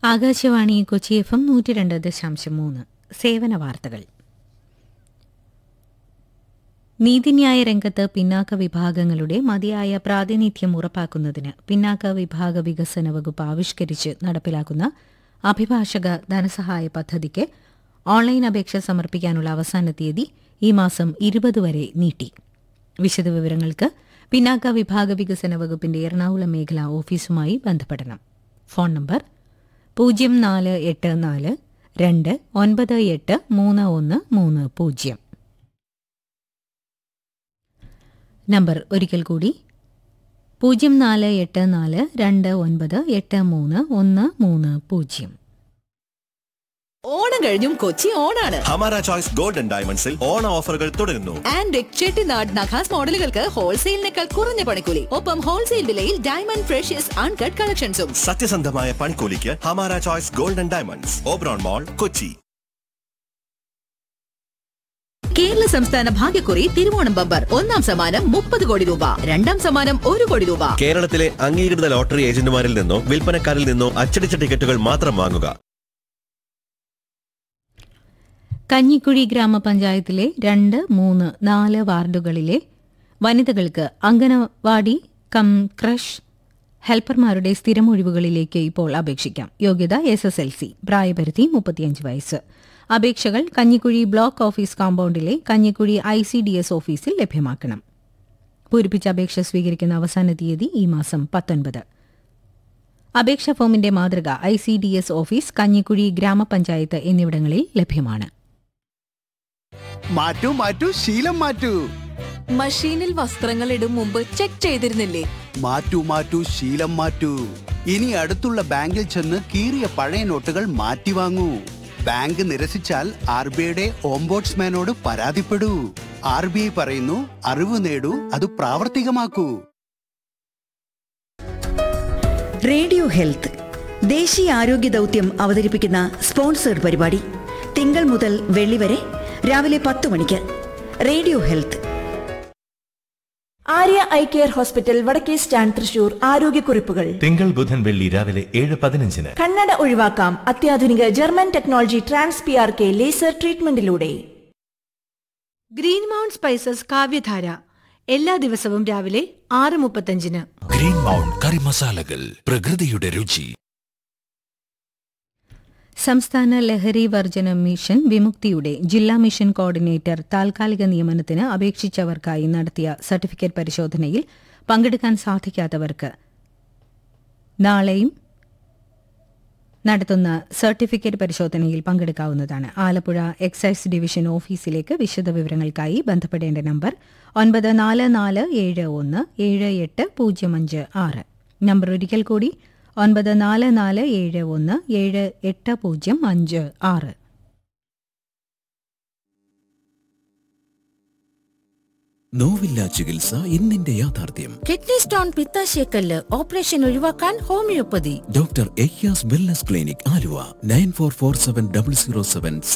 Akashvani Kochi F M നൂറ്റി രണ്ട് ദശാംശം മൂന്ന് സേവന വാർത്തകൾ നീതിന്യായ രംഗത്ത് പിന്നാക്ക വിഭാഗങ്ങളുടെ മതിയായ പ്രാതിനിധ്യം ഉറപ്പാക്കുന്നതിന് പിന്നാക്ക വിഭാഗ വികസന വകുപ്പ് ആവിഷ്കരിച്ച് നടപ്പിലാക്കുന്ന അഭിഭാഷക ധനസഹായ പദ്ധതിക്ക് ഓൺലൈൻ അപേക്ഷ സമർപ്പിക്കാനുള്ള അവസാന തീയതി ഈ മാസം ഇരുപത് വരെ നീട്ടി വിശദവിവരങ്ങൾക്ക് പിന്നാക്ക വിഭാഗ വികസന വകുപ്പിന്റെ എറണാകുളം മേഖലാ ഓഫീസുമായി ബന്ധപ്പെടണം ഫോൺ നമ്പർ പൂജ്യം നാല് എട്ട് നാല് രണ്ട് ഒൻപത് എട്ട് മൂന്ന് ഒന്ന് മൂന്ന് പൂജ്യം നമ്പർ ഒരിക്കൽ കൂടി പൂജ്യം നാല് എട്ട് നാല് രണ്ട് ഒൻപത് എട്ട് മൂന്ന് ഒന്ന് മൂന്ന് പൂജ്യം ഓണം കഴിഞ്ഞും കൊച്ചി ഓണാണ് ഹമാര ചോയ്സ് ഗോൾഡൻ ഡയമണ്ട്സിൽ ഓണ ഓഫറുകൾ തുടരുന്നു ആൻഡ് ചെട്ടിനാട് നഖാസ് മോഡലുകൾക്ക് ഹോൾസെയിലിനേക്കാൾ കുറഞ്ഞ പണിക്കൂലി ഒപ്പം ഹോൾസെയിൽ വിലയിൽ ഡയമണ്ട് ഫ്രഷ്യസ് അൺകട്ട് കളക്ഷൻസും സത്യസന്ധമായ പണിക്കൂലിക്ക് ഹമാര choice golden diamonds Oberon mall Kochi Kerala സംസ്ഥാന ഭാഗ്യക്കുറി തിരുവോണം ബമ്പർ ഒന്നാം സമ്മാനം മുപ്പത് കോടി രൂപ രണ്ടാം സമ്മാനം ഒരു കോടി രൂപ കേരളത്തിലെ അംഗീകൃത ലോട്ടറി ഏജന്റുമാരിൽ നിന്നോ വിൽപ്പനക്കാരിൽ നിന്നോ അച്ചടിച്ച ടിക്കറ്റുകൾ മാത്രം വാങ്ങുക കഞ്ഞിക്കുഴി ഗ്രാമപഞ്ചായത്തിലെ രണ്ട് മൂന്ന് നാല് വാർഡുകളിലെ വനിതകൾക്ക് അംഗനവാടി കം ക്രഷ് ഹെൽപ്പർമാരുടെ സ്ഥിരം ഒഴിവുകളിലേക്ക് ഇപ്പോൾ അപേക്ഷിക്കാം യോഗ്യത എസ് എസ് എൽ സി പ്രായപരിധി മുപ്പത്തിയഞ്ച് വയസ്സ് അപേക്ഷകൾ കഞ്ഞിക്കുഴി ബ്ലോക്ക് ഓഫീസ് കോമ്പൗണ്ടിലെ Kanjikuzhi I C D S ഓഫീസിൽ ലഭ്യമാക്കണം പൂരിപ്പിച്ച അപേക്ഷ സ്വീകരിക്കുന്ന അവസാന തീയതി ഈ മാസം പത്തൊൻപത് അപേക്ഷാ ഫോമിന്റെ മാതൃക I C D S office Kanjikuzhi ഗ്രാമപഞ്ചായത്ത് എന്നിവിടങ്ങളിൽ ലഭ്യമാണ് മാറ്റൂ മാറ്റൂ ശീലം മാറ്റൂ മഷീനിൽ വസ്ത്രങ്ങൾ ഇടും മുമ്പ് ചെക്ക് ചെയ്തിരുന്നില്ലേ മാറ്റൂ മാറ്റൂ ശീലം മാറ്റൂ ഇനി അടുത്തുള്ള ബാങ്കിൽ ചെന്ന് കീറിയ പഴയ നോട്ടുകൾ മാറ്റി വാങ്ങൂ ബാങ്ക് നിരസിച്ചാൽ ആർ ബി ഐയുടെ ഓംബോട്സ്മാനോട് പരാതിപ്പെടൂ ആർ ബി ഐ പറയുന്നു അറിവ് നേടൂ അത് പ്രാവർത്തികമാക്കൂ റേഡിയോ ഹെൽത്ത് ദേശീയ ആരോഗ്യ ദൗത്യം അവതരിപ്പിക്കുന്ന സ്പോൺസേഡ് പരിപാടി തിങ്കൾ മുതൽ വെള്ളി വരെ രാവിലെ പത്ത് മണിക്ക് radio health Arya I care hospital വടക്കേ സ്റ്റാൻഡ് തൃശൂർ ആരോഗ്യക്കുറിപ്പുകൾ തിങ്കൾ ബുധൻ വെള്ളി രാവിലെ ഏഴ് പതിനഞ്ചിന് കണ്ണട ഒഴിവാക്കാം അത്യാധുനിക German technology trans P R K laser ട്രീറ്റ്മെന്റിലൂടെ ഗ്രീൻ മൗണ്ട് സ്പൈസസ് കാവ്യധാര എല്ലാ ദിവസവും രാവിലെ ആറ് മുപ്പത്തഞ്ചിന് ഗ്രീൻ മൗണ്ട് കറി മസാലകൾ പ്രകൃതിയുടെ രുചി സംസ്ഥാന ലഹരി വർജന മിഷൻ വിമുക്തിയുടെ ജില്ലാ മിഷൻ കോർഡിനേറ്റർ താൽക്കാലിക നിയമനത്തിന് അപേക്ഷിച്ചവർക്കായി നടത്തിയ സർട്ടിഫിക്കറ്റ് പരിശോധനയിൽ പങ്കെടുക്കാൻ സാധിക്കാത്തവർക്ക് നാളെയും നടത്തുന്ന സർട്ടിഫിക്കറ്റ് പരിശോധനയിൽ പങ്കെടുക്കാവുന്നതാണ് ആലപ്പുഴ എക്സൈസ് ഡിവിഷൻ ഓഫീസിലേക്ക് വിശദവിവരങ്ങൾക്കായി ബന്ധപ്പെടേണ്ട നമ്പർ ഒൻപത് നാല് നാല് ഏഴ് ഒന്ന് ഏഴ് എട്ട് പൂജ്യം അഞ്ച് ആറ് നമ്പർ ഒരിക്കൽ കൂടി ഒൻപത് നാല് നാല് ഏഴ് ഒന്ന് ഏഴ് എട്ട് പൂജ്യം അഞ്ച് ആറ് നോവില്ല ചികിത്സ ഇന്നിന്റെ യാഥാർത്ഥ്യം കിഡ്നി സ്റ്റോൺ പിത്താശയക്കല്ല് ഓപ്പറേഷൻ ഒഴിവാക്കാൻ ഹോമിയോപ്പതി ഡോക്ടർ എയ്യാസ് wellness clinic Aluva nine four four seven double zero seven